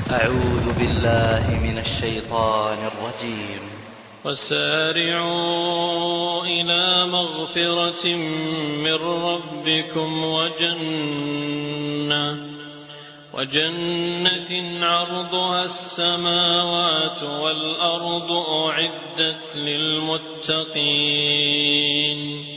أعوذ بالله من الشيطان الرجيم وسارعوا إلى مغفرة من ربكم وجنة وجنة عرضها السماوات والأرض أعدت للمتقين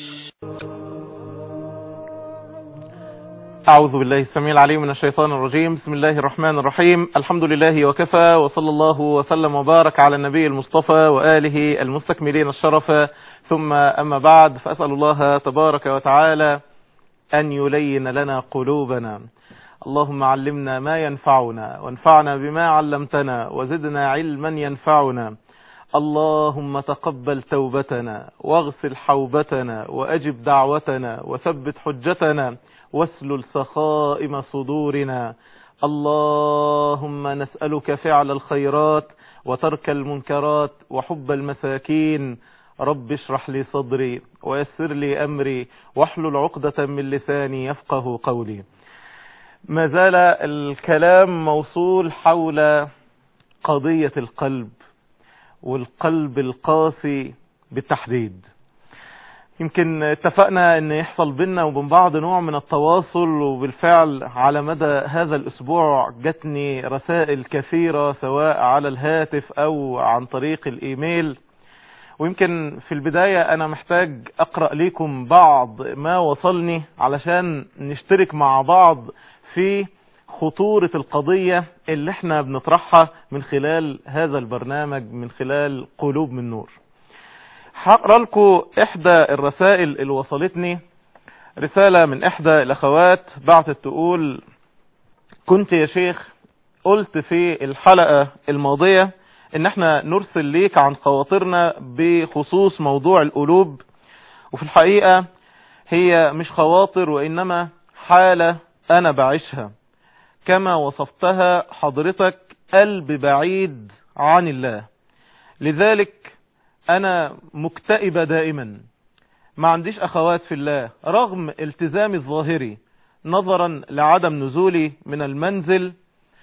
أعوذ بالله السميع العليم من الشيطان الرجيم بسم الله الرحمن الرحيم الحمد لله وكفى وصلى الله وسلم وبارك على النبي المصطفى وآله المستكملين الشرف ثم أما بعد فأسأل الله تبارك وتعالى أن يلين لنا قلوبنا اللهم علمنا ما ينفعنا وانفعنا بما علمتنا وزدنا علما ينفعنا اللهم تقبل توبتنا واغسل حوبتنا وأجب دعوتنا وثبت حجتنا واسلل سخائم صدورنا اللهم نسألك فعل الخيرات وترك المنكرات وحب المساكين رب اشرح لي صدري ويسر لي أمري واحلل عقدة من لساني يفقه قولي ما زال الكلام موصول حول قضية القلب والقلب القاسي بالتحديد يمكن اتفقنا ان يحصل بينا وبين بعض نوع من التواصل وبالفعل على مدى هذا الاسبوع جتني رسائل كثيرة سواء على الهاتف او عن طريق الايميل ويمكن في البداية انا محتاج اقرأ لكم بعض ما وصلني علشان نشترك مع بعض في خطورة القضية اللي احنا بنطرحها من خلال هذا البرنامج من خلال قلوب من نور هقرا لكم احدى الرسائل اللي وصلتني رسالة من احدى الاخوات بعتت تقول كنت يا شيخ قلت في الحلقة الماضية ان احنا نرسل ليك عن خواطرنا بخصوص موضوع القلوب وفي الحقيقة هي مش خواطر وانما حالة انا بعيشها كما وصفتها حضرتك قلب بعيد عن الله لذلك انا مكتئبة دائما ما عنديش اخوات في الله رغم التزامي الظاهري نظرا لعدم نزولي من المنزل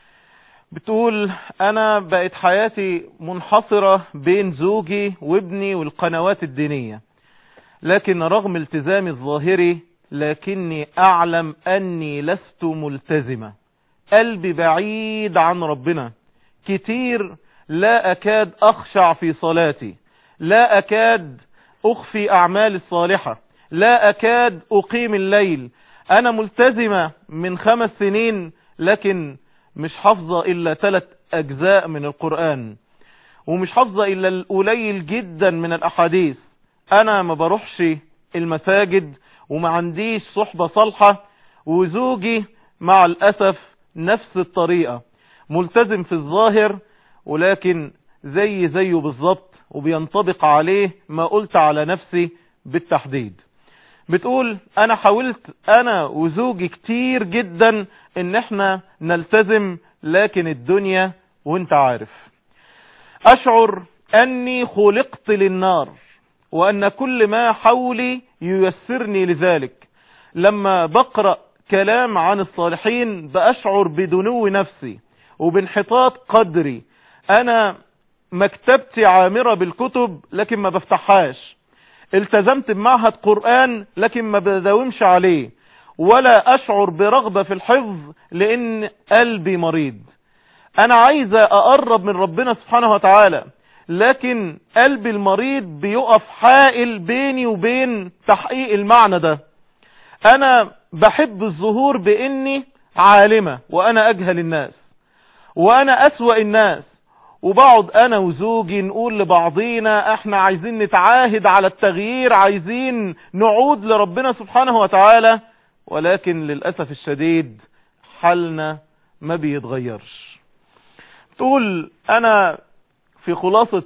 بتقول انا بقت حياتي منحصرة بين زوجي وابني والقنوات الدينية لكن رغم التزامي الظاهري لكني اعلم اني لست ملتزمة قلبي بعيد عن ربنا كتير لا اكاد اخشع في صلاتي لا أكاد أخفي أعمال الصالحة لا أكاد أقيم الليل أنا ملتزمة من خمس سنين لكن مش حافظة إلا ثلاث أجزاء من القرآن ومش حافظة إلا القليل جدا من الأحاديث أنا ما بروحش المساجد وما عنديش صحبة صالحة وزوجي مع الأسف نفس الطريقة ملتزم في الظاهر ولكن زي زيه بالظبط وبينطبق عليه ما قلت على نفسي بالتحديد بتقول انا حاولت انا وزوجي كتير جدا ان احنا نلتزم لكن الدنيا وانت عارف اشعر اني خلقت للنار وان كل ما حولي ييسرني لذلك لما بقرأ كلام عن الصالحين بأشعر بدنو نفسي وبانحطاط قدري انا مكتبتي عامرة بالكتب لكن ما بفتحهاش التزمت بمعهد قرآن لكن ما بداومش عليه ولا اشعر برغبة في الحفظ لان قلبي مريض انا عايزة اقرب من ربنا سبحانه وتعالى لكن قلبي المريض بيقف حائل بيني وبين تحقيق المعنى ده انا بحب الظهور باني عالمة وانا اجهل الناس وانا اسوأ الناس وبقعد انا وزوجي نقول لبعضينا احنا عايزين نتعاهد على التغيير عايزين نعود لربنا سبحانه وتعالى ولكن للأسف الشديد حالنا ما بيتغيرش تقول انا في خلاصة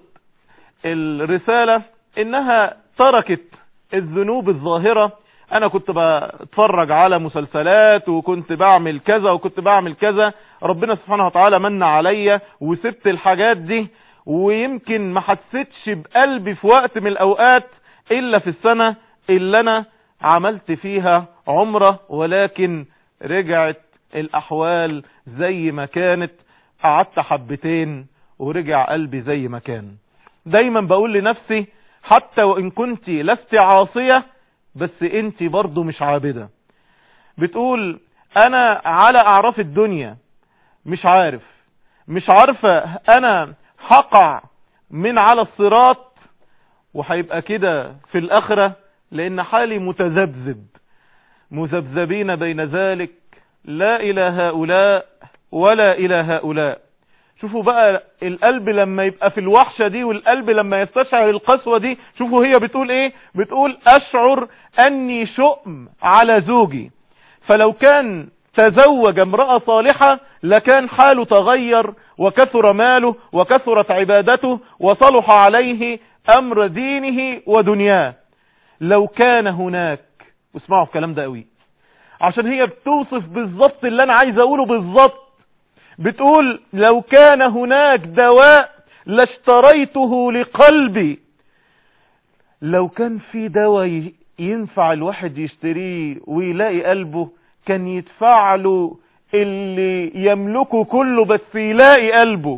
الرسالة انها تركت الذنوب الظاهرة انا كنت بتفرج على مسلسلات وكنت بعمل كذا وكنت بعمل كذا ربنا سبحانه وتعالى من عليا وسبت الحاجات دي ويمكن ما حسيتش بقلبي في وقت من الاوقات الا في السنة اللي انا عملت فيها عمرة ولكن رجعت الاحوال زي ما كانت قعدت حبتين ورجع قلبي زي ما كان دايما بقول لنفسي حتى وإن كنت لست عاصية بس انت برضو مش عابدة بتقول انا على اعراف الدنيا مش عارف مش عارفة انا هقع من على الصراط وهيبقى كده في الاخرة لان حالي متذبذب مذبذبين بين ذلك لا الى هؤلاء ولا الى هؤلاء شوفوا بقى القلب لما يبقى في الوحشة دي والقلب لما يستشعر القسوة دي شوفوا هي بتقول ايه بتقول اشعر اني شؤم على زوجي فلو كان تزوج امرأة صالحة لكان حاله تغير وكثر ماله وكثرت عبادته وصلح عليه امر دينه ودنياه لو كان هناك اسمعوا الكلام ده قوي عشان هي بتوصف بالظبط اللي انا عايز اقوله بالظبط بتقول لو كان هناك دواء لاشتريته لقلبي لو كان في دواء ينفع الواحد يشتريه ويلاقي قلبه كان يدفع له اللي يملكه كله بس يلاقي قلبه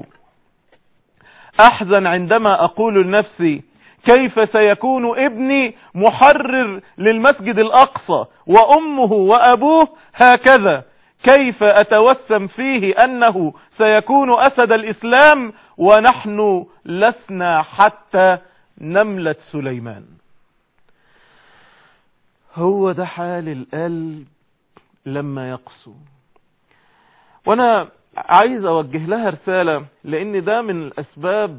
احزن عندما اقول لنفسي كيف سيكون ابني محرر للمسجد الاقصى وامه وابوه هكذا كيف اتوسم فيه انه سيكون اسد الاسلام ونحن لسنا حتى نملة سليمان هو ده حال القلب لما يقسو وانا عايز اوجه لها رسالة لان ده من الاسباب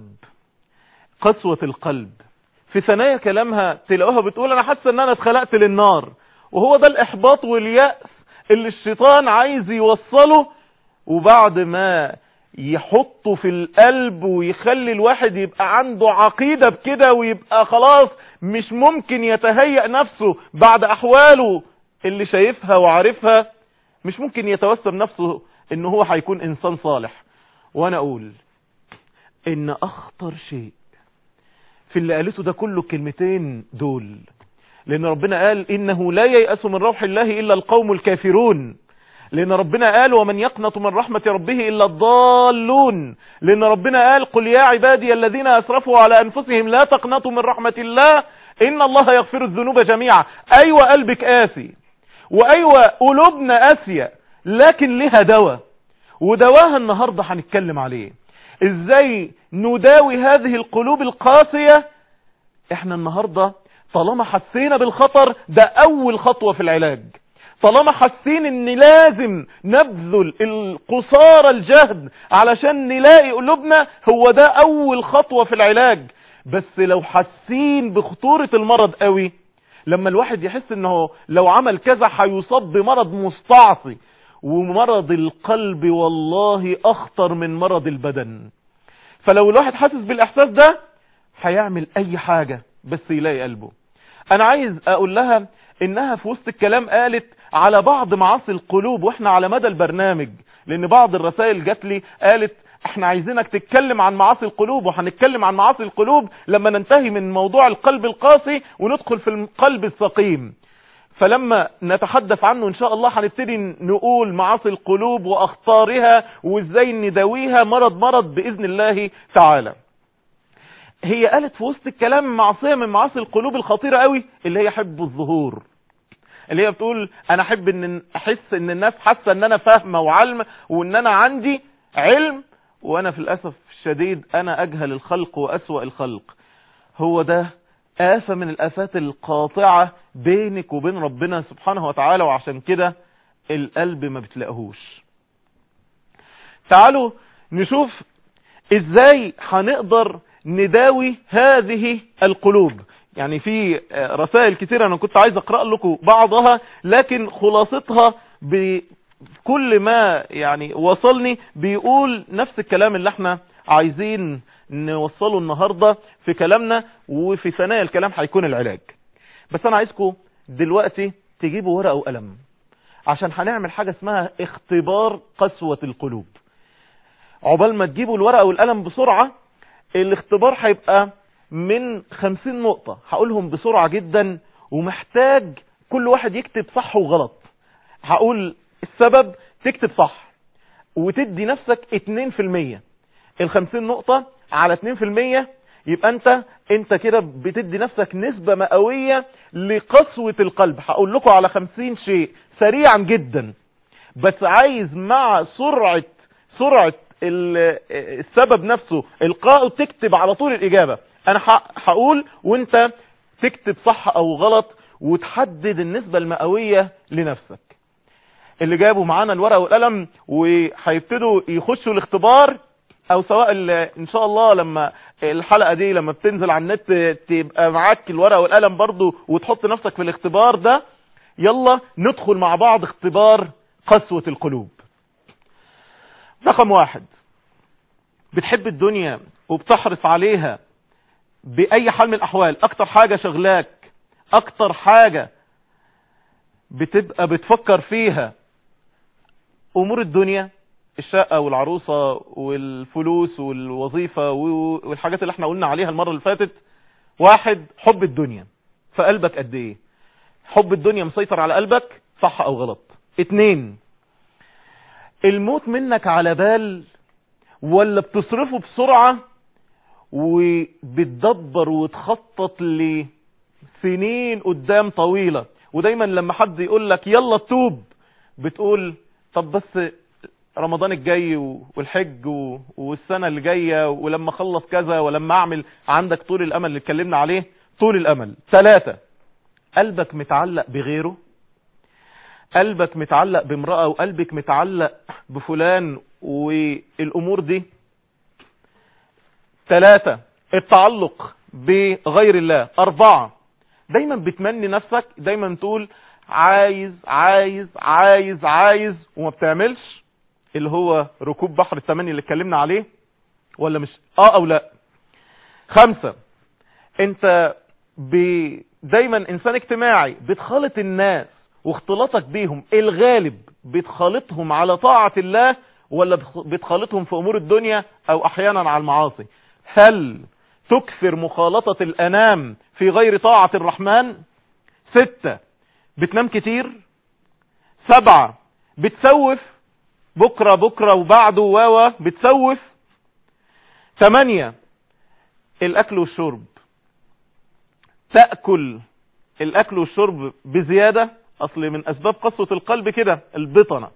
قسوة القلب في ثنايا كلامها تلاقوها بتقول انا حاسة ان انا اتخلقت للنار وهو ده الاحباط واليأس اللي الشيطان عايز يوصله وبعد ما يحطه في القلب ويخلي الواحد يبقى عنده عقيدة بكده ويبقى خلاص مش ممكن يتهيأ نفسه بعد احواله اللي شايفها وعارفها مش ممكن يتوسم نفسه ان هو هيكون انسان صالح وانا اقول ان اخطر شيء في اللي قالته ده كله الكلمتين دول لان ربنا قال انه لا ييأس من روح الله الا القوم الكافرون لان ربنا قال ومن يقنط من رحمة ربه الا الضالون لان ربنا قال قل يا عبادي الذين اسرفوا على انفسهم لا تقنطوا من رحمة الله ان الله يغفر الذنوب جميعا ايوة قلبك قاسي وايوة قلوبنا قاسية لكن لها دواء ودواها النهاردة هنتكلم عليه ازاي نداوي هذه القلوب القاسية احنا النهاردة طالما حسينا بالخطر ده اول خطوة في العلاج طالما حاسين ان لازم نبذل القصارى الجهد علشان نلاقي قلوبنا هو ده اول خطوة في العلاج بس لو حاسين بخطورة المرض قوي لما الواحد يحس انه لو عمل كذا هيصاب بمرض مستعصي ومرض القلب والله اخطر من مرض البدن فلو الواحد حاسس بالاحساس ده هيعمل اي حاجة بس يلاقي قلبه انا عايز اقول لها انها في وسط الكلام قالت على بعض معاصي القلوب واحنا على مدى البرنامج لان بعض الرسائل جات لي قالت احنا عايزينك تتكلم عن معاصي القلوب وهنتكلم عن معاصي القلوب لما ننتهي من موضوع القلب القاسي وندخل في القلب السقيم فلما نتحدث عنه ان شاء الله هنبتدي نقول معاصي القلوب واخطارها وازاي نداويها مرض مرض باذن الله تعالى هي قالت في وسط الكلام معصية من معاصي القلوب الخطيرة قوي اللي هي حب الظهور اللي هي بتقول انا احب ان احس ان الناس حاسه ان انا فاهمه وعلم وان انا عندي علم وانا في الاسف الشديد انا اجهل الخلق واسوأ الخلق هو ده آفة من الآفات القاطعة بينك وبين ربنا سبحانه وتعالى وعشان كده القلب ما بتلاقهوش تعالوا نشوف ازاي هنقدر نداوي هذه القلوب يعني في رسائل كتير انا كنت عايز اقرأ لكم بعضها لكن خلاصتها بكل ما يعني وصلني بيقول نفس الكلام اللي احنا عايزين نوصله النهاردة في كلامنا وفي ثنايا الكلام هيكون العلاج بس انا عايزكم دلوقتي تجيبوا ورقة وقلم عشان هنعمل حاجة اسمها اختبار قسوة القلوب عقبال ما تجيبوا الورقة والقلم بسرعة الاختبار هيبقى من خمسين نقطة هقولهم بسرعة جدا ومحتاج كل واحد يكتب صح وغلط هقول السبب تكتب صح وتدي نفسك 2% ال 50 نقطة على 2% يبقى انت انت كده بتدي نفسك نسبة مئوية لقسوة القلب هقول لكم على 50 شيء سريعا جدا بس عايز مع سرعة سرعة ال- السبب نفسه القائه تكتب على طول الإجابة أنا ه- هقول وانت تكتب صح أو غلط وتحدد النسبة المئوية لنفسك اللي جابوا معانا الورقة والقلم وهيبتدوا يخشوا الاختبار او سواء ال- ان شاء الله لما الحلقة دي لما بتنزل على النت تبقى معاك الورقة والقلم برضو وتحط نفسك في الاختبار ده يلا ندخل مع بعض اختبار قسوة القلوب رقم واحد بتحب الدنيا وبتحرص عليها بأي حال من الأحوال أكتر حاجة شغلاك أكتر حاجة بتبقى بتفكر فيها أمور الدنيا الشقة والعروسة والفلوس والوظيفة والحاجات اللي احنا قلنا عليها المرة اللي فاتت واحد حب الدنيا في قلبك قد ايه حب الدنيا مسيطر على قلبك صح او غلط اتنين الموت منك على بال ولا بتصرفه بسرعة وبتدبر وتخطط لسنين قدام طويلة ودايما لما حد يقول لك يلا توب بتقول طب بس رمضان الجاي والحج والسنة اللي جاية ولما اخلص كذا ولما اعمل عندك طول الامل اللي اتكلمنا عليه طول الامل ثلاثة قلبك متعلق بغيره قلبك متعلق بامرأة وقلبك متعلق بفلان والامور دي ثلاثة التعلق بغير الله اربعة دايما بتمني نفسك دايما تقول عايز عايز عايز عايز وما بتعملش اللي هو ركوب بحر التمني اللي اتكلمنا عليه ولا مش اه او لا خمسة انت ب... دايما انسان اجتماعي بتخالط الناس واختلاطك بيهم الغالب بتخالطهم على طاعة الله ولا بتخالطهم في امور الدنيا او احيانا على المعاصي هل تكثر مخالطة الانام في غير طاعة الرحمن ستة بتنام كتير سبعة بتسوف بكرة بكرة وبعده واوا بتسوف ثمانية الأكل والشرب تأكل الأكل والشرب بزيادة أصل من أسباب قسوة القلب كده البطنة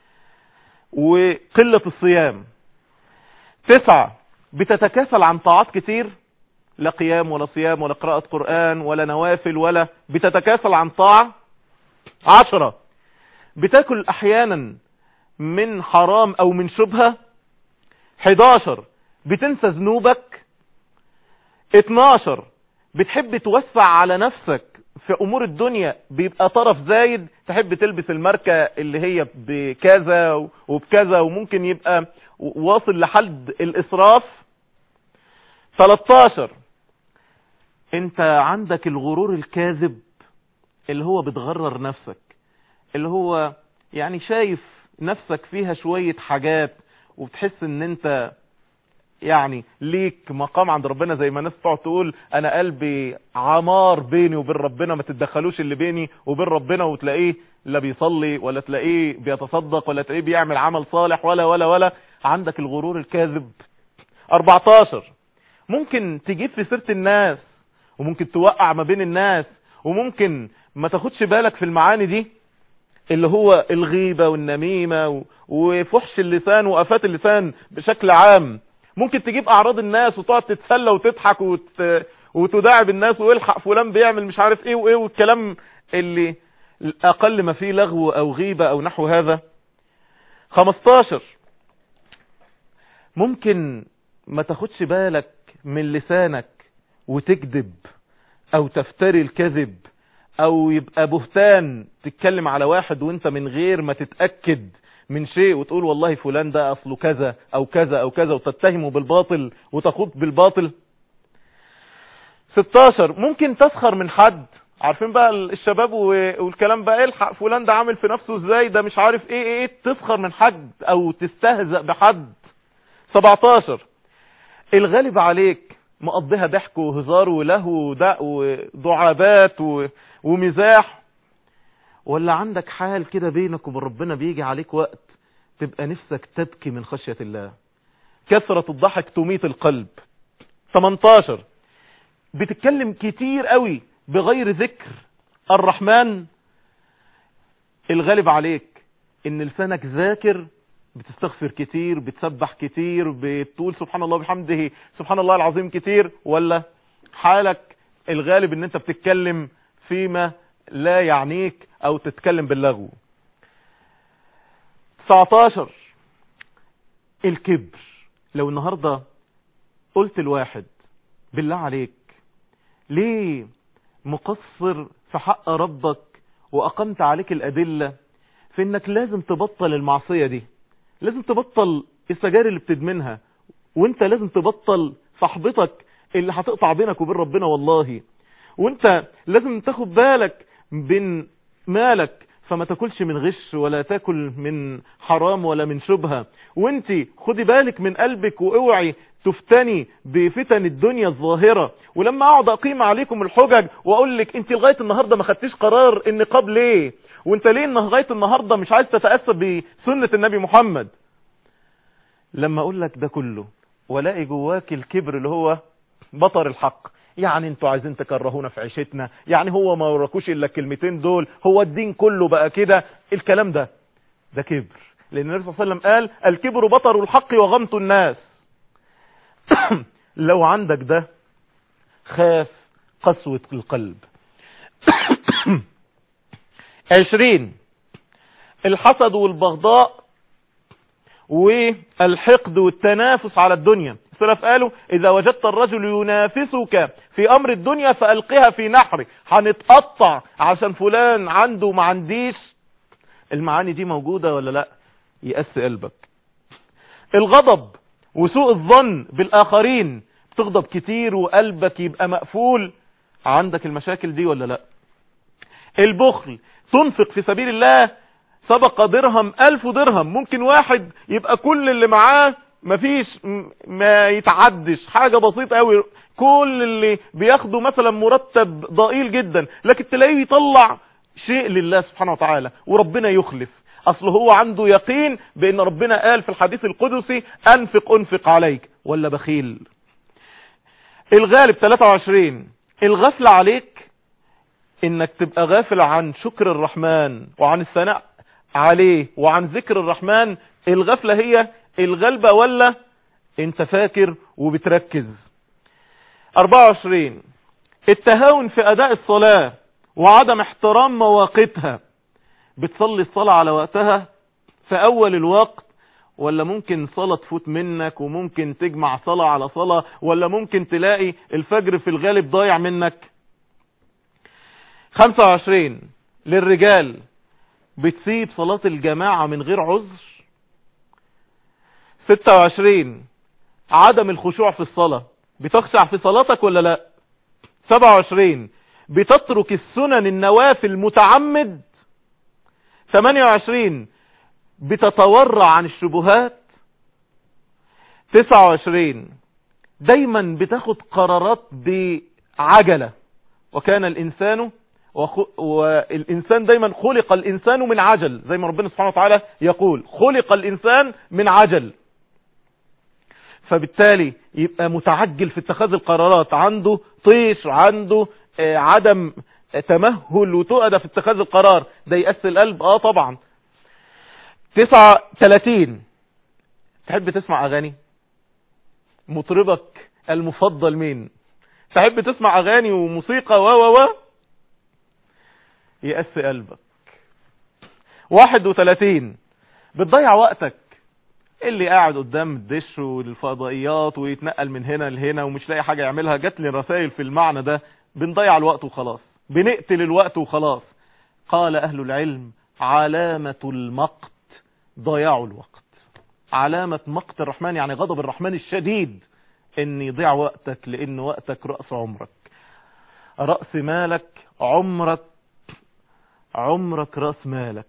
وقلة الصيام تسعة بتتكاسل عن طاعات كتير لا قيام ولا صيام ولا قراءة قرآن ولا نوافل ولا بتتكاسل عن طاعة عشرة بتاكل أحيانا من حرام او من شبهة 11 بتنسى ذنوبك 12 بتحب توسع على نفسك في امور الدنيا بيبقى طرف زايد تحب تلبس الماركة اللي هي بكذا وبكذا وممكن يبقى واصل لحد الاسراف 13 انت عندك الغرور الكاذب اللي هو بتغرر نفسك اللي هو يعني شايف نفسك فيها شوية حاجات وبتحس ان انت يعني ليك مقام عند ربنا زي ما ناس تقعد تقول انا قلبي عمار بيني وبين ربنا ما تتدخلوش اللي بيني وبين ربنا وتلاقيه لا بيصلي ولا تلاقيه بيتصدق ولا تلاقيه بيعمل عمل صالح ولا ولا ولا عندك الغرور الكاذب 14 ممكن تجيب في سيرة الناس وممكن توقع ما بين الناس وممكن ما تاخدش بالك في المعاني دي اللي هو الغيبة والنميمة وفحش اللسان وآفات اللسان بشكل عام ممكن تجيب أعراض الناس وتقعد تتسلى وتضحك وت... وتداعب الناس ويلحق فلان بيعمل مش عارف ايه وايه والكلام اللي أقل ما فيه لغو أو غيبة أو نحو هذا 15 ممكن ما تاخدش بالك من لسانك وتكذب أو تفتري الكذب او يبقى بهتان تتكلم على واحد وانت من غير ما تتأكد من شيء وتقول والله فلان ده اصله كذا او كذا او كذا وتتهمه بالباطل وتخوض بالباطل 16 ممكن تسخر من حد عارفين بقى الشباب والكلام بقى الحق فلان ده عامل في نفسه ازاي ده مش عارف ايه ايه تسخر من حد او تستهزأ بحد 17 الغالب عليك مقضيها ضحك وهزار وله ودعابات ومزاح ولا عندك حال كده بينك وبين ربنا بيجي عليك وقت تبقى نفسك تبكي من خشية الله كثرة الضحك تميت القلب 18 بتتكلم كتير قوي بغير ذكر الرحمن الغالب عليك ان لسانك ذاكر بتستغفر كتير بتسبح كتير بتقول سبحان الله بحمده سبحان الله العظيم كتير ولا حالك الغالب ان انت بتتكلم فيما لا يعنيك او تتكلم باللغو 19 الكبر لو النهاردة قلت الواحد بالله عليك ليه مقصر في حق ربك وأقمت عليك الأدلة في انك لازم تبطل المعصية دي لازم تبطل السجاري اللي بتدمنها وانت لازم تبطل صاحبتك اللي هتقطع بينك وبين ربنا والله وانت لازم تاخد بالك بين مالك فما تاكلش من غش ولا تاكل من حرام ولا من شبهة وانت خدي بالك من قلبك واوعي تفتني بفتن الدنيا الظاهرة ولما اقعد اقيم عليكم الحجج واقول لك انت لغاية النهاردة ما خدتيش قرار النقاب ليه وانت ليه لغاية النهاردة مش عايز تتأسى بسنة النبي محمد لما اقول لك ده كله ولاقي جواك الكبر اللي هو بطر الحق يعني انتوا عايزين تكرهونا في عيشتنا يعني هو ما وراكوش الا الكلمتين دول هو الدين كله بقى كده الكلام ده ده كبر لان النبي صلى الله عليه وسلم قال الكبر بطر الحق وغمط الناس لو عندك ده خاف قسوة القلب عشرين الحسد والبغضاء والحقد والتنافس على الدنيا السلف قالوا إذا وجدت الرجل ينافسك في أمر الدنيا فألقها في نحرك هنتقطع عشان فلان عنده ما عنديش المعاني دي موجودة ولا لا يأس قلبك الغضب وسوء الظن بالآخرين تغضب كتير وقلبك يبقى مقفول عندك المشاكل دي ولا لا البخل تنفق في سبيل الله سبق درهم ألف درهم ممكن واحد يبقى كل اللي معاه مفيش ما يتعدش حاجة بسيطة قوي كل اللي بياخده مثلا مرتب ضئيل جدا لكن تلاقيه يطلع شيء لله سبحانه وتعالى وربنا يخلف اصل هو عنده يقين بان ربنا قال في الحديث القدسي انفق انفق عليك ولا بخيل الغالب 23 الغفلة عليك انك تبقى غافل عن شكر الرحمن وعن الثناء عليه وعن ذكر الرحمن الغفلة هي الغلبة ولا انت فاكر وبتركز 24 التهاون في اداء الصلاة وعدم احترام مواقتها بتصلي الصلاة على وقتها في اول الوقت ولا ممكن صلاة تفوت منك وممكن تجمع صلاة على صلاة ولا ممكن تلاقي الفجر في الغالب ضايع منك 25 للرجال بتسيب صلاة الجماعة من غير عذر 26 عدم الخشوع في الصلاة بتخشع في صلاتك ولا لا 27 بتترك السنن النوافل متعمد 28 بتتورع عن الشبهات 29 دايما بتاخد قرارات بعجلة وكان الإنسان وخ... والإنسان دايما خلق الإنسان من عجل زي ما ربنا سبحانه وتعالى يقول خلق الإنسان من عجل فبالتالي يبقى متعجل في اتخاذ القرارات عنده طيش عنده آه عدم تمهل وتؤدى في اتخاذ القرار ده يأس القلب اه طبعا تسعة تلاتين تحب تسمع اغاني مطربك المفضل مين تحب تسمع اغاني وموسيقى و و و يأس قلبك واحد وثلاثين بتضيع وقتك اللي قاعد قدام الدش والفضائيات ويتنقل من هنا لهنا ومش لاقي حاجة يعملها جات لي رسائل في المعنى ده بنضيع الوقت وخلاص بنقتل الوقت وخلاص قال أهل العلم علامة المقت ضياع الوقت علامة مقت الرحمن يعني غضب الرحمن الشديد ان يضيع وقتك لان وقتك رأس عمرك رأس مالك عمرك عمرك رأس مالك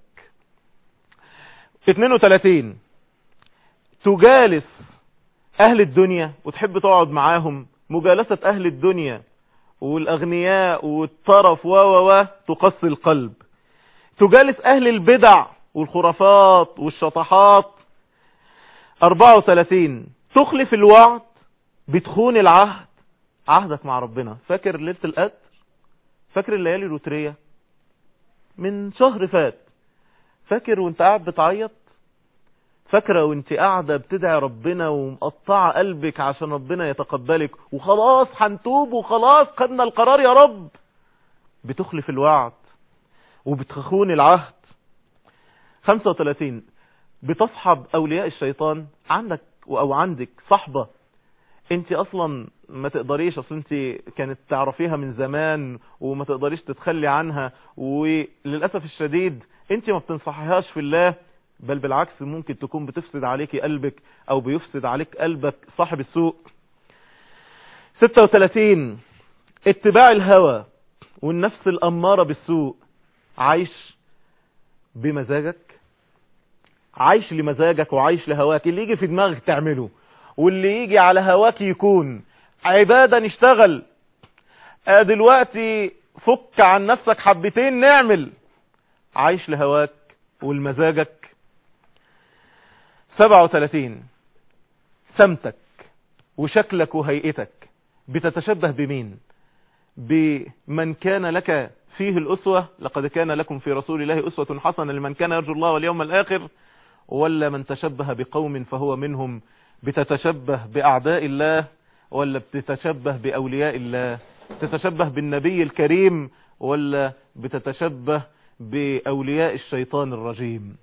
32 تجالس اهل الدنيا وتحب تقعد معاهم مجالسة اهل الدنيا والاغنياء والطرف و و و تقسي القلب تجالس اهل البدع والخرافات والشطحات 34 تخلف الوعد بتخون العهد عهدك مع ربنا فاكر ليلة القدر فاكر الليالي الوترية من شهر فات فاكر وانت قاعد بتعيط فاكرة وانت قاعدة بتدعي ربنا ومقطعة قلبك عشان ربنا يتقبلك وخلاص هنتوب وخلاص خدنا القرار يا رب بتخلف الوعد وبتخون العهد 35 بتصحب اولياء الشيطان عندك او عندك صحبة انت اصلا ما تقدريش اصلا انت كانت تعرفيها من زمان وما تقدريش تتخلي عنها وللأسف الشديد انت ما بتنصحيهاش في الله بل بالعكس ممكن تكون بتفسد عليك قلبك او بيفسد عليك قلبك صاحب السوء 36 اتباع الهوى والنفس الأمارة بالسوء عايش بمزاجك عايش لمزاجك وعايش لهواك اللي يجي في دماغك تعمله واللي يجي على هواك يكون عبادة نشتغل اه دلوقتي فك عن نفسك حبتين نعمل عايش لهواك ولمزاجك 37 سمتك وشكلك وهيئتك بتتشبه بمين بمن كان لك فيه الأسوة لقد كان لكم في رسول الله أسوة حسنة لمن كان يرجو الله واليوم الآخر ولا من تشبه بقوم فهو منهم بتتشبه بأعداء الله ولا بتتشبه بأولياء الله تتشبه بالنبي الكريم ولا بتتشبه بأولياء الشيطان الرجيم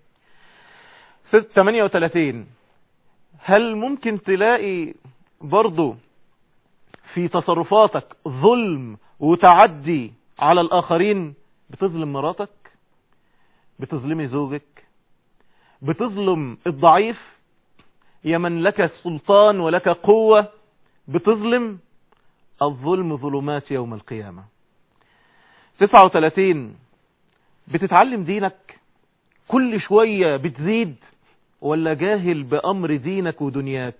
38 هل ممكن تلاقي برضو في تصرفاتك ظلم وتعدي على الآخرين بتظلم مراتك بتظلمي زوجك بتظلم الضعيف يا من لك سلطان ولك قوة بتظلم الظلم ظلمات يوم القيامة 39 بتتعلم دينك كل شوية بتزيد ولا جاهل بأمر دينك ودنياك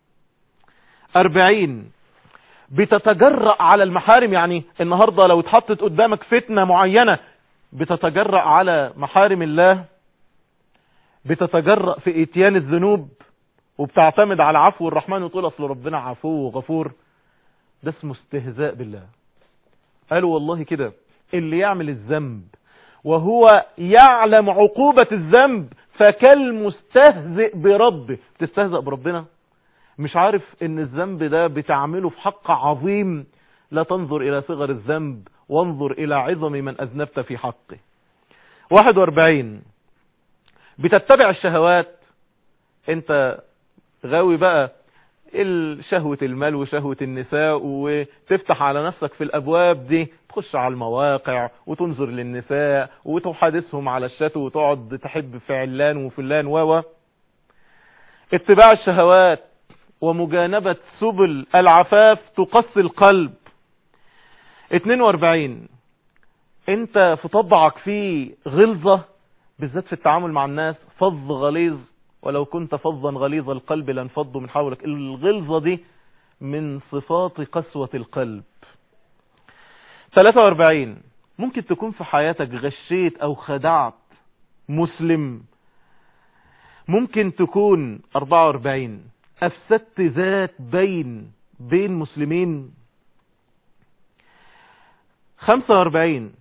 40 بتتجرأ على المحارم يعني النهاردة لو اتحطت قدامك فتنة معينة بتتجرأ على محارم الله بتتجرأ في اتيان الذنوب وبتعتمد على عفو الرحمن وتقول اصل ربنا عفو وغفور ده اسمه استهزاء بالله قالوا والله كده اللي يعمل الذنب وهو يعلم عقوبة الذنب فكالمستهزئ بربه تستهزأ بربنا مش عارف ان الذنب ده بتعمله في حق عظيم لا تنظر الى صغر الذنب وانظر الى عظم من اذنبت في حقه 41 بتتبع الشهوات انت غاوي بقى شهوة المال وشهوة النساء وتفتح على نفسك في الابواب دي تخش على المواقع وتنظر للنساء وتحادثهم على الشات وتقعد تحب فعلان وفلان و اتباع الشهوات ومجانبة سبل العفاف تقسي القلب 42 انت في طبعك فيه غلظة بالذات في التعامل مع الناس فظ غليظ ولو كنت فظا غليظ القلب لانفضوا من حولك الغلظة دي من صفات قسوة القلب 43 ممكن تكون في حياتك غشيت او خدعت مسلم ممكن تكون 44 افسدت ذات بين بين مسلمين 45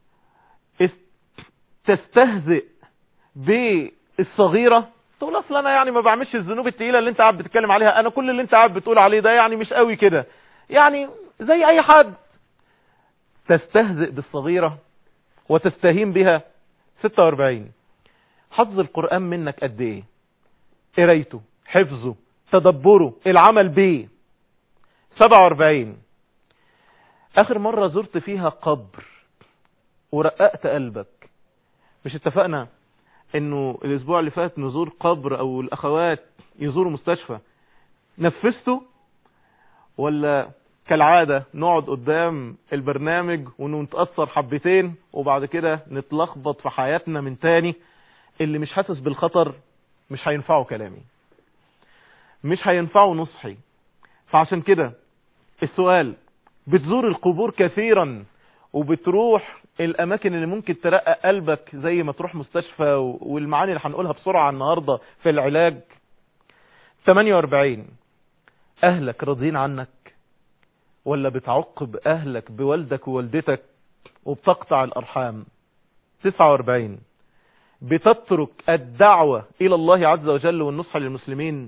تستهزئ بالصغيرة تقول اصل انا يعني ما بعملش الذنوب التقيلة اللي انت قاعد بتتكلم عليها انا كل اللي انت قاعد بتقول عليه ده يعني مش قوي كده يعني زي اي حد تستهزئ بالصغيرة وتستهين بها 46 حفظ القرآن منك قد ايه قرايته حفظه تدبره العمل بيه 47 اخر مرة زرت فيها قبر ورققت قلبك مش اتفقنا انه الاسبوع اللي فات نزور قبر او الاخوات يزوروا مستشفى نفذته ولا كالعادة نقعد قدام البرنامج ونتأثر حبتين وبعد كده نتلخبط في حياتنا من تاني اللي مش حاسس بالخطر مش هينفعه كلامي مش هينفعه نصحي فعشان كده السؤال بتزور القبور كثيرا وبتروح الاماكن اللي ممكن ترقق قلبك زي ما تروح مستشفى والمعاني اللي هنقولها بسرعة النهاردة في العلاج 48 اهلك راضين عنك ولا بتعقب اهلك بوالدك ووالدتك وبتقطع الارحام 49 بتترك الدعوة الى الله عز وجل والنصح للمسلمين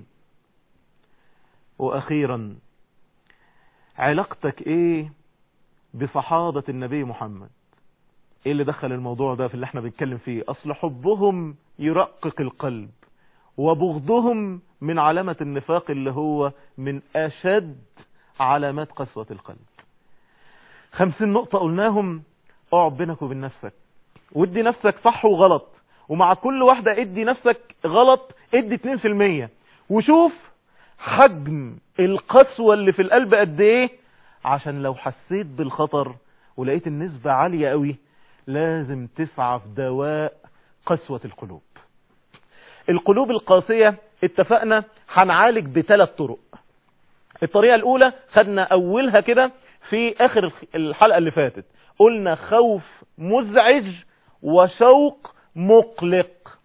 واخيرا علاقتك ايه بصحابة النبي محمد ايه اللي دخل الموضوع ده في اللي احنا بنتكلم فيه اصل حبهم يرقق القلب وبغضهم من علامة النفاق اللي هو من اشد علامات قسوة القلب خمسين نقطة قلناهم اقعد بينك وبين نفسك وادي نفسك صح وغلط ومع كل واحدة ادي نفسك غلط ادي 2% وشوف حجم القسوة اللي في القلب قد ايه عشان لو حسيت بالخطر ولقيت النسبة عالية قوي لازم تسعى في دواء قسوة القلوب القلوب القاسية اتفقنا هنعالج بثلاث طرق الطريقة الاولى خدنا اولها كده في اخر الحلقة اللي فاتت قلنا خوف مزعج وشوق مقلق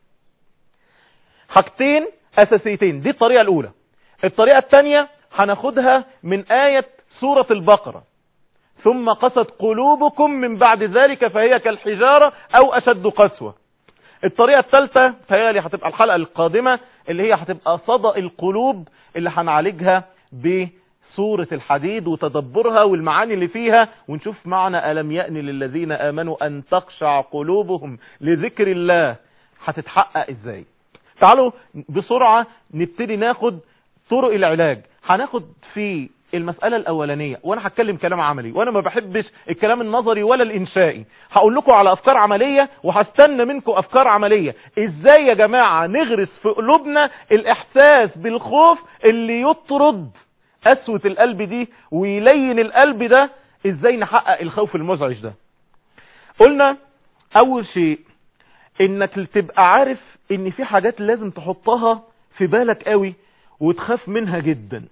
حاجتين اساسيتين دي الطريقة الاولى الطريقة الثانية هناخدها من آية سورة البقرة ثم قست قلوبكم من بعد ذلك فهي كالحجارة او اشد قسوة الطريقة الثالثة فهي هتبقى الحلقة القادمة اللي هي هتبقى صدى القلوب اللي هنعالجها بسورة الحديد وتدبرها والمعاني اللي فيها ونشوف معنى ألم يأن للذين آمنوا أن تخشع قلوبهم لذكر الله هتتحقق ازاي تعالوا بسرعة نبتدي ناخد طرق العلاج هناخد في المسألة الأولانية وأنا هتكلم كلام عملي وأنا ما بحبش الكلام النظري ولا الإنشائي هقول لكم على أفكار عملية وهستنى منكم أفكار عملية إزاي يا جماعة نغرس في قلوبنا الإحساس بالخوف اللي يطرد قسوة القلب دي ويلين القلب ده إزاي نحقق الخوف المزعج ده قلنا أول شيء إنك تبقى عارف إن في حاجات لازم تحطها في بالك قوي وتخاف منها جدا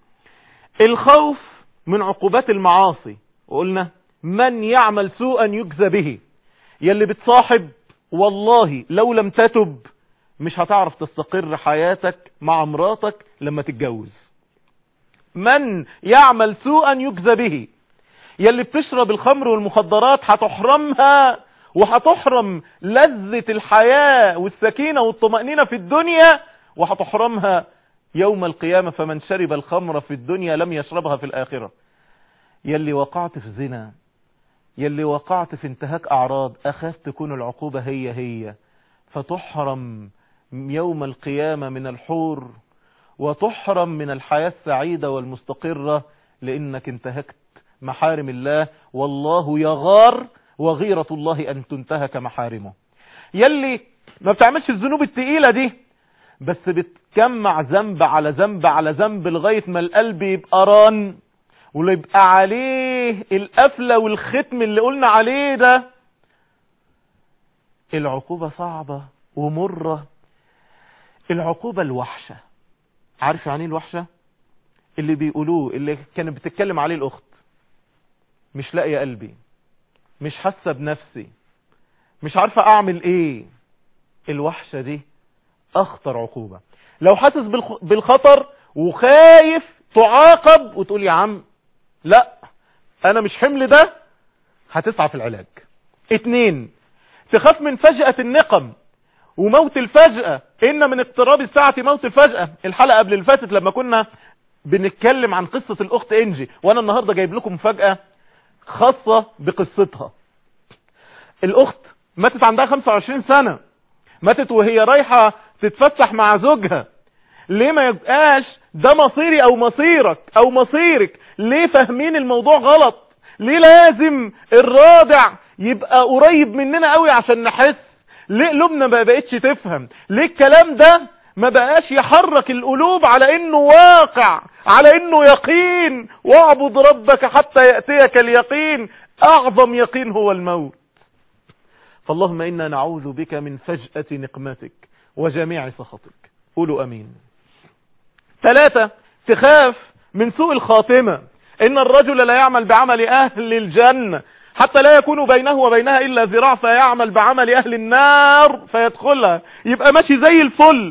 الخوف من عقوبات المعاصي وقلنا من يعمل سوءا يجزى به يلي بتصاحب والله لو لم تتب مش هتعرف تستقر حياتك مع مراتك لما تتجوز من يعمل سوءا يجزى به يلي بتشرب الخمر والمخدرات هتحرمها وهتحرم لذة الحياة والسكينة والطمأنينة في الدنيا وهتحرمها يوم القيامة فمن شرب الخمر في الدنيا لم يشربها في الآخرة يلي وقعت في زنا يلي وقعت في انتهاك أعراض أخاف تكون العقوبة هي هي فتحرم يوم القيامة من الحور وتحرم من الحياة السعيدة والمستقرة لأنك انتهكت محارم الله والله يغار وغيرة الله أن تنتهك محارمه يلي ما بتعملش الذنوب التقيلة دي بس بتجمع ذنب على ذنب على ذنب لغاية ما القلب يبقى ران ويبقى عليه القفلة والختم اللي قلنا عليه ده العقوبة صعبة ومرة العقوبة الوحشة عارف يعني الوحشة اللي بيقولوه اللي كانت بتتكلم عليه الأخت مش لاقية قلبي مش حاسة بنفسي مش عارفة أعمل إيه الوحشة دي أخطر عقوبة لو حاسس بالخطر وخايف تعاقب وتقول يا عم لا أنا مش حمل ده هتسعى في العلاج اتنين تخاف من فجأة النقم وموت الفجأة إن من اقتراب الساعة موت الفجأة الحلقة قبل الفاتت لما كنا بنتكلم عن قصة الأخت إنجي وأنا النهاردة جايب لكم مفاجأة خاصة بقصتها الأخت ماتت عندها 25 سنة ماتت وهي رايحة تتفسح مع زوجها ليه ما يبقاش ده مصيري او مصيرك او مصيرك ليه فاهمين الموضوع غلط ليه لازم الرادع يبقى قريب مننا قوي عشان نحس ليه قلوبنا ما بقتش تفهم ليه الكلام ده ما بقاش يحرك القلوب على انه واقع على انه يقين واعبد ربك حتى يأتيك اليقين اعظم يقين هو الموت فاللهم انا نعوذ بك من فجأة نقمتك وجميع سخطك قولوا امين ثلاثة تخاف من سوء الخاتمة ان الرجل لا يعمل بعمل اهل الجنة حتى لا يكون بينه وبينها الا ذراع فيعمل بعمل اهل النار فيدخلها يبقى ماشي زي الفل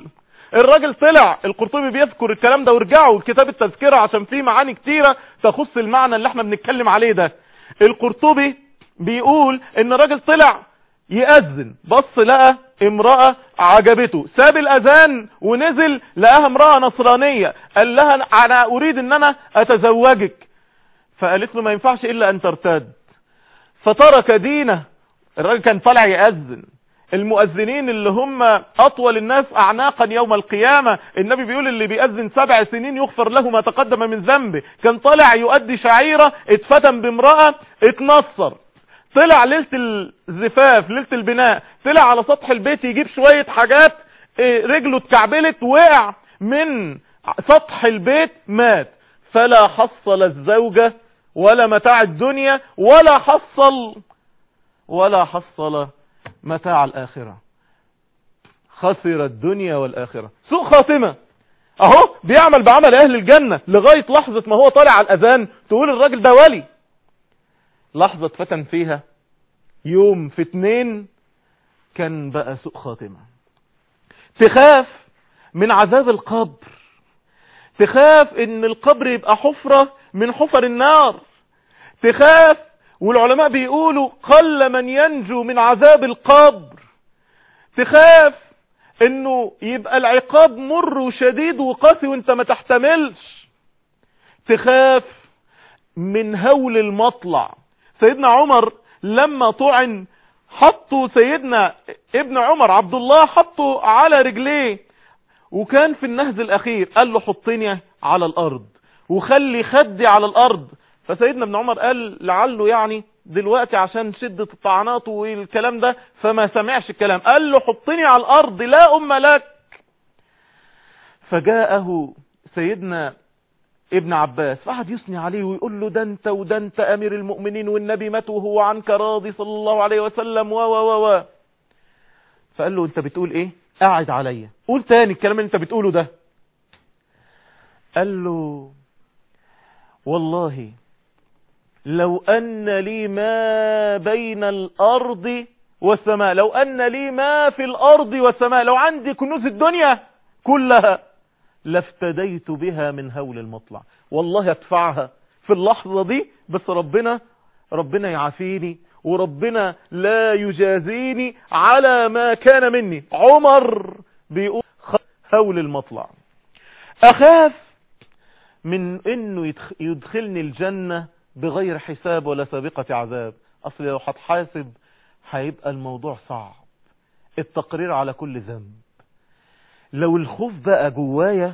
الراجل طلع القرطبي بيذكر الكلام ده وارجعوا كتاب التذكرة عشان فيه معاني كتيرة تخص المعنى اللي احنا بنتكلم عليه ده القرطبي بيقول ان الراجل طلع يأذن بص لقى امرأة عجبته ساب الاذان ونزل لقاها امرأة نصرانية قال لها انا اريد ان انا اتزوجك فقالت له ما ينفعش الا ان ترتد فترك دينه الراجل كان طالع يأذن المؤذنين اللي هم اطول الناس اعناقا يوم القيامة النبي بيقول اللي بيأذن سبع سنين يغفر له ما تقدم من ذنبه كان طالع يؤدي شعيرة اتفتن بامرأة اتنصر طلع ليلة الزفاف ليلة البناء طلع على سطح البيت يجيب شوية حاجات اه، رجله اتكعبلت وقع من سطح البيت مات فلا حصل الزوجة ولا متاع الدنيا ولا حصل ولا حصل متاع الآخرة خسر الدنيا والآخرة سوء خاتمة اهو بيعمل بعمل اهل الجنة لغاية لحظة ما هو طالع على الاذان تقول الراجل ده ولي لحظة فتن فيها يوم في اتنين كان بقى سوء خاتمة تخاف من عذاب القبر تخاف ان القبر يبقى حفرة من حفر النار تخاف والعلماء بيقولوا قل من ينجو من عذاب القبر تخاف انه يبقى العقاب مر وشديد وقاسي وانت ما تحتملش تخاف من هول المطلع سيدنا عمر لما طعن حطوا سيدنا ابن عمر عبد الله حطوا على رجليه وكان في النهز الاخير قال له حطني على الارض وخلي خدي على الارض فسيدنا ابن عمر قال لعله يعني دلوقتي عشان شدة الطعنات والكلام ده فما سمعش الكلام قال له حطني على الارض لا ام لك فجاءه سيدنا ابن عباس فقعد يثني عليه ويقول له ده انت وده انت امير المؤمنين والنبي مات وهو عنك راضي صلى الله عليه وسلم و و و و فقال له انت بتقول ايه قاعد عليا قول تاني الكلام اللي انت بتقوله ده قال له والله لو أن لي ما بين الأرض والسماء لو أن لي ما في الأرض والسماء لو عندي كنوز الدنيا كلها لافتديت بها من هول المطلع والله ادفعها في اللحظة دي بس ربنا ربنا يعافيني وربنا لا يجازيني على ما كان مني عمر بيقول هول المطلع أخاف من انه يدخلني الجنة بغير حساب ولا سابقة عذاب اصل لو هتحاسب هيبقى الموضوع صعب التقرير على كل ذنب لو الخوف بقى جوايا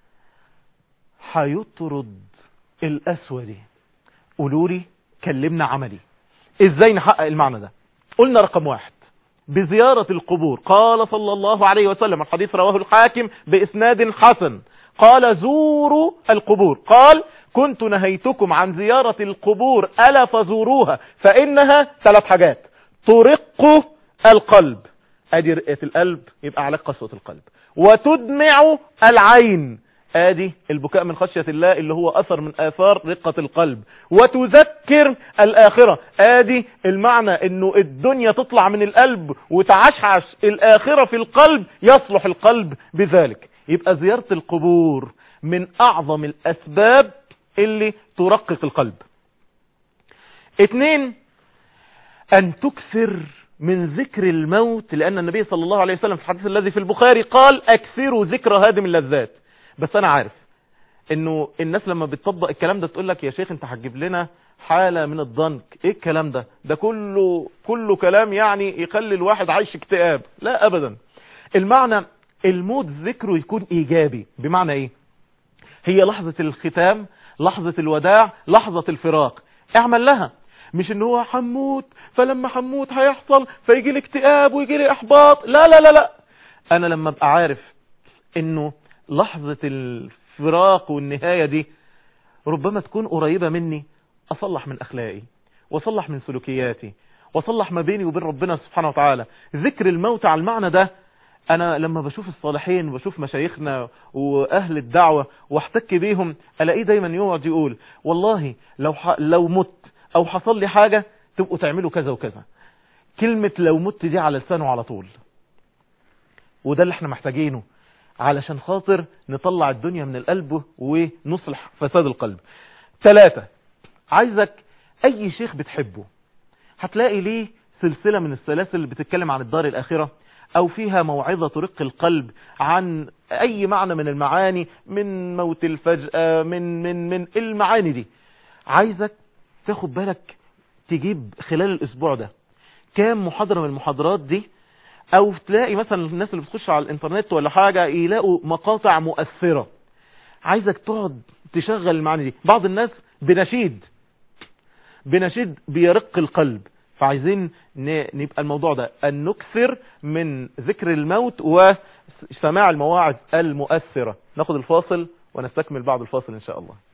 هيطرد القسوة دي قولوا لي كلمنا عملي ازاي نحقق المعنى ده قلنا رقم واحد بزيارة القبور قال صلى الله عليه وسلم الحديث رواه الحاكم بإسناد حسن قال زوروا القبور قال كنت نهيتكم عن زيارة القبور ألا فزوروها فإنها ثلاث حاجات ترق القلب ادي رقة القلب يبقى عليك قسوة القلب وتدمع العين ادي البكاء من خشية الله اللي هو اثر من اثار رقة القلب وتذكر الاخرة ادي المعنى انه الدنيا تطلع من القلب وتعشعش الاخرة في القلب يصلح القلب بذلك يبقى زيارة القبور من اعظم الاسباب اللي ترقق القلب اتنين ان تكثر من ذكر الموت لان النبي صلى الله عليه وسلم في الحديث الذي في البخاري قال اكثروا ذكر هادم اللذات بس انا عارف انه الناس لما بتطبق الكلام ده تقول لك يا شيخ انت هتجيب لنا حالة من الضنك ايه الكلام ده ده كله كله كلام يعني يخلي الواحد عايش اكتئاب لا ابدا المعنى الموت ذكره يكون ايجابي بمعنى ايه هي لحظة الختام لحظة الوداع لحظة الفراق اعمل لها مش ان هو حموت فلما حموت هيحصل فيجي لي اكتئاب ويجي لي احباط لا لا لا لا انا لما ابقى عارف انه لحظة الفراق والنهاية دي ربما تكون قريبة مني اصلح من اخلاقي واصلح من سلوكياتي واصلح ما بيني وبين ربنا سبحانه وتعالى ذكر الموت على المعنى ده انا لما بشوف الصالحين وبشوف مشايخنا واهل الدعوة واحتك بيهم الاقيه دايما يقعد يقول والله لو ح... لو مت او حصل لي حاجة تبقوا تعملوا كذا وكذا كلمة لو مت دي على لسانه على طول وده اللي احنا محتاجينه علشان خاطر نطلع الدنيا من القلب ونصلح فساد القلب ثلاثة عايزك اي شيخ بتحبه هتلاقي ليه سلسلة من السلاسل اللي بتتكلم عن الدار الآخرة أو فيها موعظة ترق القلب عن أي معنى من المعاني من موت الفجأة من من من المعاني دي عايزك تاخد بالك تجيب خلال الأسبوع ده كام محاضرة من المحاضرات دي أو تلاقي مثلا الناس اللي بتخش على الإنترنت ولا حاجة يلاقوا مقاطع مؤثرة عايزك تقعد تشغل المعاني دي بعض الناس بنشيد بنشيد بيرق القلب فعايزين نبقى الموضوع ده أن نكثر من ذكر الموت وسماع المواعظ المؤثرة ناخد الفاصل ونستكمل بعد الفاصل إن شاء الله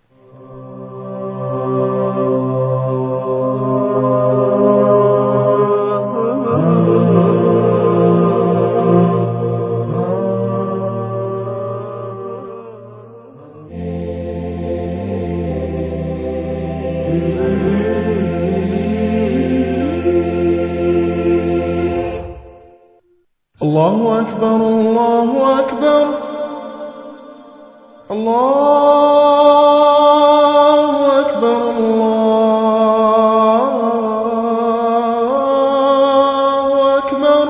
الله أكبر الله أكبر الله أكبر الله أكبر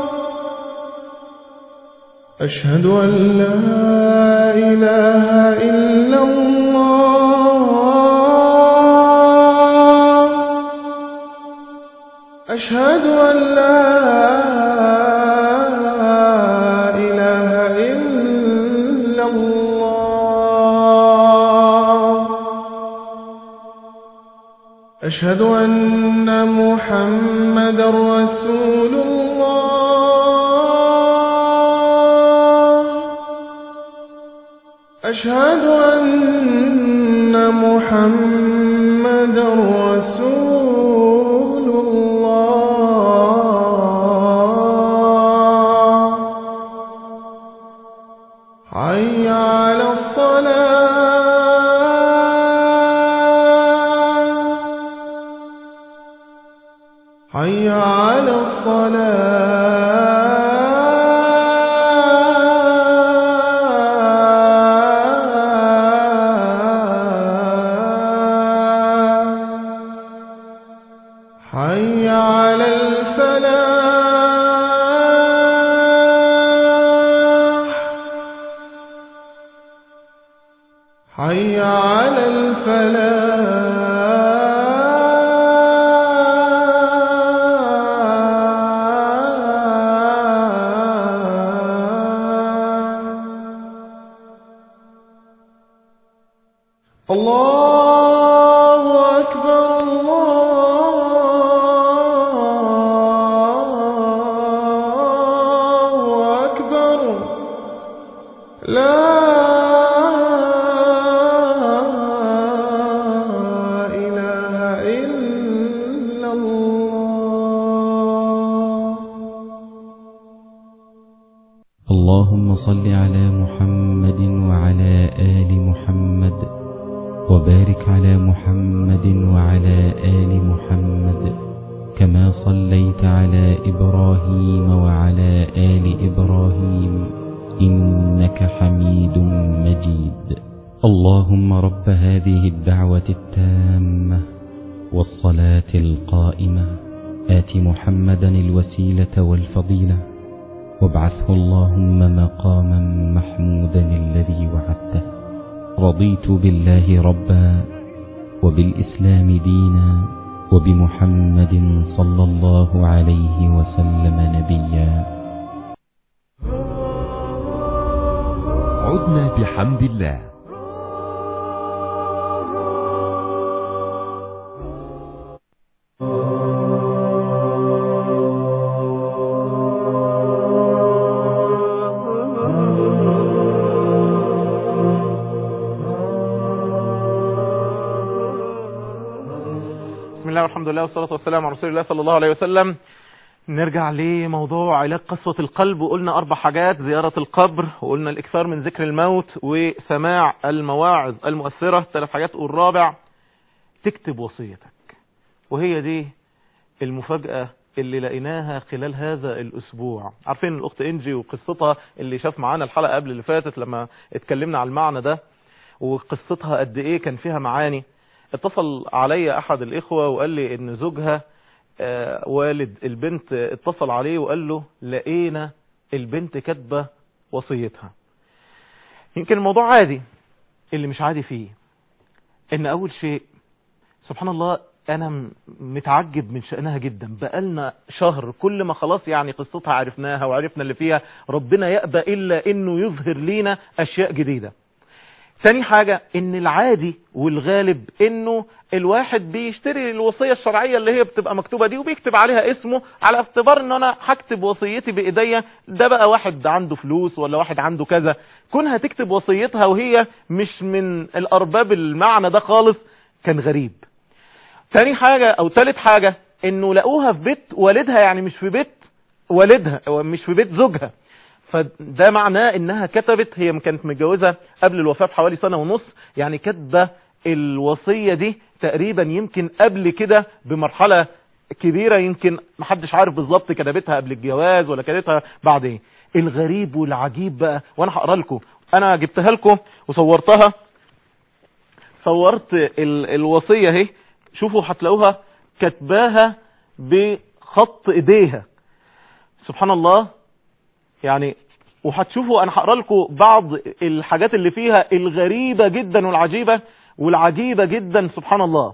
أشهد أن لا إله إلا الله أشهد أن لا إله إلا الله أشهد أن محمد رسول الله أشهد أن محمد رسول الله حي على الصلاة حي على الصلاة حي على الفلاح حي على الفلاح الله أكبر الله أكبر لا إله إلا الله اللهم صل على محمد وعلى آل محمد وبارك على محمد وعلى آل محمد كما صليت على إبراهيم وعلى آل إبراهيم إنك حميد مجيد اللهم رب هذه الدعوة التامة والصلاة القائمة آت محمدا الوسيلة والفضيلة وابعثه اللهم مقاما محمودا الذي وعدته رضيت بالله ربا وبالإسلام دينا وبمحمد صلى الله عليه وسلم نبيا عدنا بحمد الله بسم الله والحمد لله والصلاة والسلام على رسول الله صلى الله عليه وسلم نرجع لموضوع علاج قسوة القلب وقلنا أربع حاجات زيارة القبر وقلنا الإكثار من ذكر الموت وسماع المواعظ المؤثرة ثلاث حاجات والرابع تكتب وصيتك وهي دي المفاجأة اللي لقيناها خلال هذا الأسبوع عارفين الأخت إنجي وقصتها اللي شاف معانا الحلقة قبل اللي فاتت لما اتكلمنا على المعنى ده وقصتها قد إيه كان فيها معاني اتصل علي أحد الإخوة وقال لي إن زوجها آه، والد البنت اتصل عليه وقال له لقينا البنت كاتبة وصيتها يمكن الموضوع عادي اللي مش عادي فيه ان اول شيء سبحان الله انا م- متعجب من شأنها جدا بقالنا شهر كل ما خلاص يعني قصتها عرفناها وعرفنا اللي فيها ربنا يأبى الا انه يظهر لينا اشياء جديدة تاني حاجة ان العادي والغالب انه الواحد بيشتري الوصية الشرعية اللي هي بتبقى مكتوبة دي وبيكتب عليها اسمه على اعتبار ان انا هكتب وصيتي بايديا ده بقى واحد عنده فلوس ولا واحد عنده كذا كونها تكتب وصيتها وهي مش من الارباب المعنى ده خالص كان غريب تاني حاجة او تالت حاجة انه لقوها في بيت والدها يعني مش في بيت والدها أو مش في بيت زوجها فده معناه انها كتبت هي كانت متجوزة قبل الوفاة بحوالي سنة ونص يعني كاتبه الوصية دي تقريبا يمكن قبل كده بمرحلة كبيرة يمكن محدش عارف بالظبط كتبتها قبل الجواز ولا كتبتها بعد ايه الغريب والعجيب بقى وانا هقرا لكم انا جبتها لكم وصورتها صورت ال الوصية اهي شوفوا هتلاقوها كتباها بخط ايديها سبحان الله يعني وهتشوفوا انا هقرا لكم بعض الحاجات اللي فيها الغريبة جدا والعجيبة والعجيبة جدا سبحان الله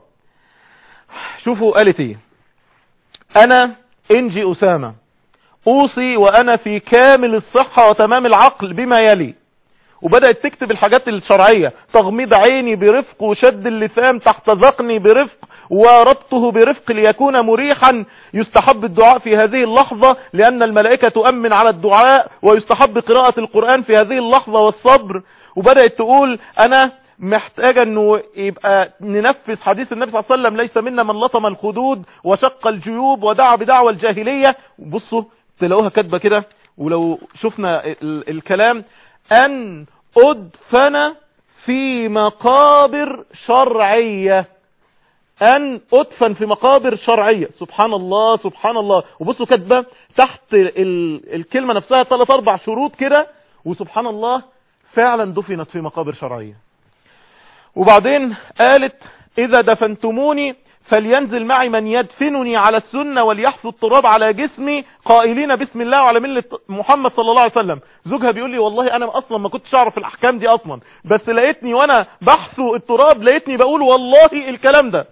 شوفوا قالت ايه انا انجي اسامة اوصي وانا في كامل الصحة وتمام العقل بما يلي وبدأت تكتب الحاجات الشرعية تغميض عيني برفق وشد اللثام تحت ذقني برفق وربطه برفق ليكون مريحا يستحب الدعاء في هذه اللحظة لأن الملائكة تؤمن على الدعاء ويستحب قراءة القرآن في هذه اللحظة والصبر وبدأت تقول أنا محتاجة انه يبقى ننفذ حديث النبي صلى الله عليه وسلم ليس منا من لطم الخدود وشق الجيوب ودعا بدعوى الجاهلية بصوا تلاقوها كاتبة كده ولو شفنا ال الكلام ان ادفن في مقابر شرعية ان ادفن في مقابر شرعية سبحان الله سبحان الله وبصوا كاتبة تحت ال الكلمة نفسها ثلاث اربع شروط كده وسبحان الله فعلا دفنت في مقابر شرعية وبعدين قالت اذا دفنتموني فلينزل معي من يدفنني على السنة وليحفظ التراب على جسمي قائلين بسم الله وعلى ملة محمد صلى الله عليه وسلم زوجها بيقول لي والله انا اصلا ما كنتش اعرف الاحكام دي اصلا بس لقيتني وانا بحثو التراب لقيتني بقول والله الكلام ده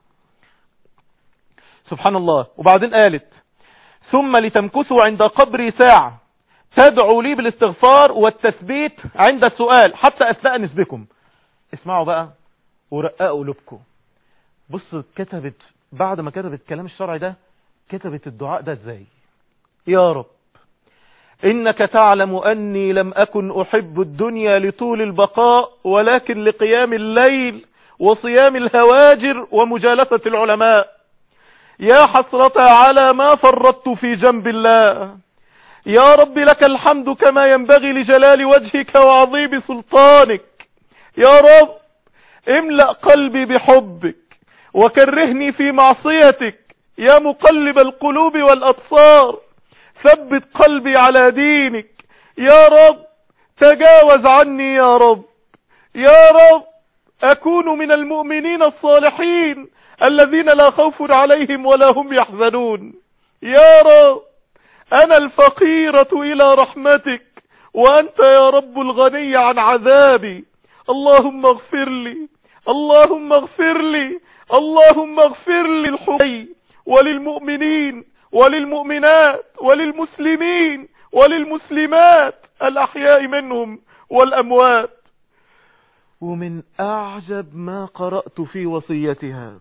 سبحان الله وبعدين قالت ثم لتمكثوا عند قبري ساعة تدعوا لي بالاستغفار والتثبيت عند السؤال حتى استأنس بكم اسمعوا بقى ورققوا قلوبكم بص كتبت بعد ما كتبت الكلام الشرعي ده كتبت الدعاء ده ازاي يا رب انك تعلم اني لم اكن احب الدنيا لطول البقاء ولكن لقيام الليل وصيام الهواجر ومجالسة العلماء يا حسرة على ما فرطت في جنب الله يا رب لك الحمد كما ينبغي لجلال وجهك وعظيم سلطانك يا رب املأ قلبي بحبك وكرهني في معصيتك يا مقلب القلوب والأبصار ثبت قلبي على دينك يا رب تجاوز عني يا رب يا رب أكون من المؤمنين الصالحين الذين لا خوف عليهم ولا هم يحزنون يا رب أنا الفقيرة إلى رحمتك وأنت يا رب الغني عن عذابي اللهم اغفر لي اللهم اغفر لي اللهم اغفر لي الحي وللمؤمنين وللمؤمنات وللمسلمين وللمسلمات الأحياء منهم والأموات ومن أعجب ما قرأت في وصيتها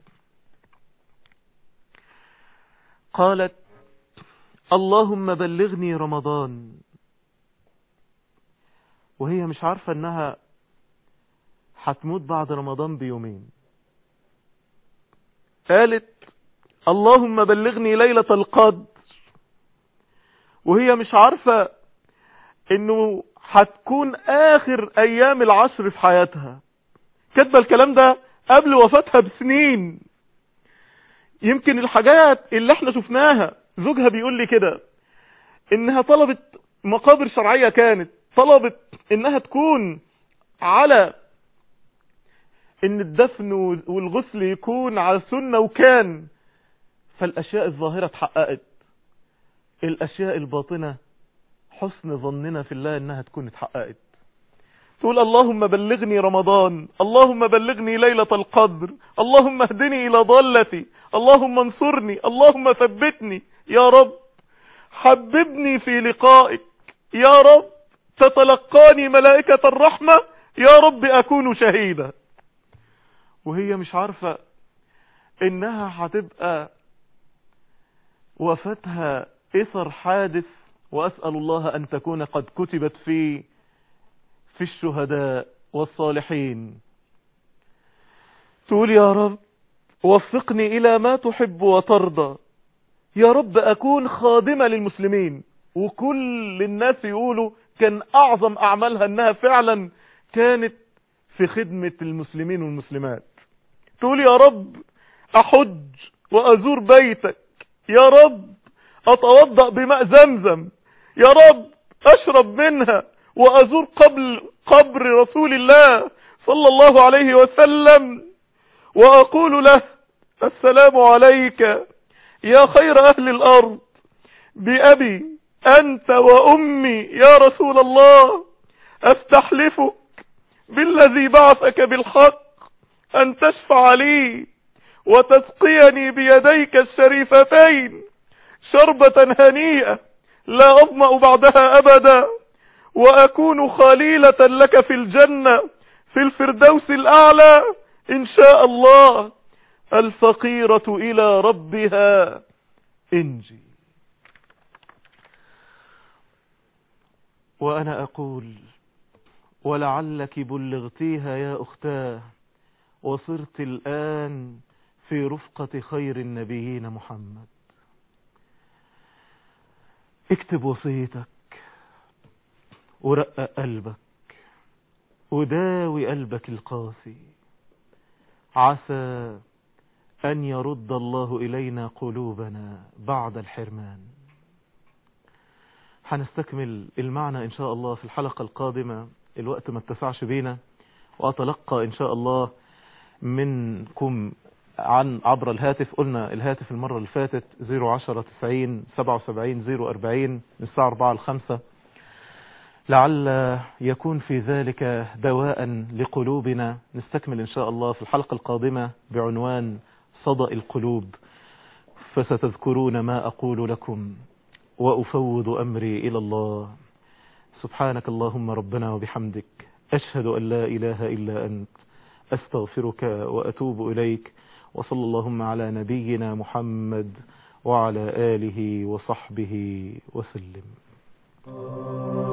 قالت اللهم بلغني رمضان وهي مش عارفة انها هتموت بعد رمضان بيومين قالت اللهم بلغني ليلة القدر وهي مش عارفة انه هتكون اخر ايام العشر في حياتها كاتبه الكلام ده قبل وفاتها بسنين يمكن الحاجات اللي احنا شفناها زوجها بيقول لي كده انها طلبت مقابر شرعية كانت طلبت انها تكون على ان الدفن والغسل يكون على سنة وكان فالاشياء الظاهرة اتحققت الاشياء الباطنة حسن ظننا في الله انها تكون اتحققت تقول اللهم بلغني رمضان اللهم بلغني ليلة القدر اللهم اهدني الى ضالتي اللهم انصرني اللهم ثبتني يا رب حببني في لقائك يا رب تتلقاني ملائكة الرحمة يا رب اكون شهيدا وهي مش عارفة انها هتبقى وفاتها اثر حادث واسأل الله ان تكون قد كتبت في في الشهداء والصالحين تقول يا رب وفقني الى ما تحب وترضى يا رب اكون خادمة للمسلمين وكل الناس يقولوا كان اعظم اعمالها انها فعلا كانت في خدمة المسلمين والمسلمات تقول يا رب احج وازور بيتك يا رب اتوضأ بماء زمزم يا رب اشرب منها وازور قبل قبر رسول الله صلى الله عليه وسلم واقول له السلام عليك يا خير اهل الارض بابي انت وامي يا رسول الله استحلفك بالذي بعثك بالحق ان تشفع لي وتسقيني بيديك الشريفتين شربة هنيئة لا أظمأ بعدها أبدا وأكون خليلة لك في الجنة في الفردوس الأعلى إن شاء الله الفقيرة إلى ربها انجي وأنا أقول ولعلك بلغتيها يا أختاه وصرت الآن في رفقة خير النبيين محمد اكتب وصيتك ورقق قلبك وداوي قلبك القاسي عسى أن يرد الله إلينا قلوبنا بعد الحرمان هنستكمل المعنى إن شاء الله في الحلقة القادمة الوقت ما اتسعش بينا وأتلقى إن شاء الله منكم عن عبر الهاتف قلنا الهاتف المرة اللي فاتت 010 90 77 040 من الساعة 4 ل 5 لعل يكون في ذلك دواء لقلوبنا نستكمل إن شاء الله في الحلقة القادمة بعنوان صدأ القلوب فستذكرون ما أقول لكم وأفوض أمري إلى الله سبحانك اللهم ربنا وبحمدك أشهد أن لا إله إلا أنت أستغفرك وأتوب إليك وصلى اللهم على نبينا محمد وعلى آله وصحبه وسلم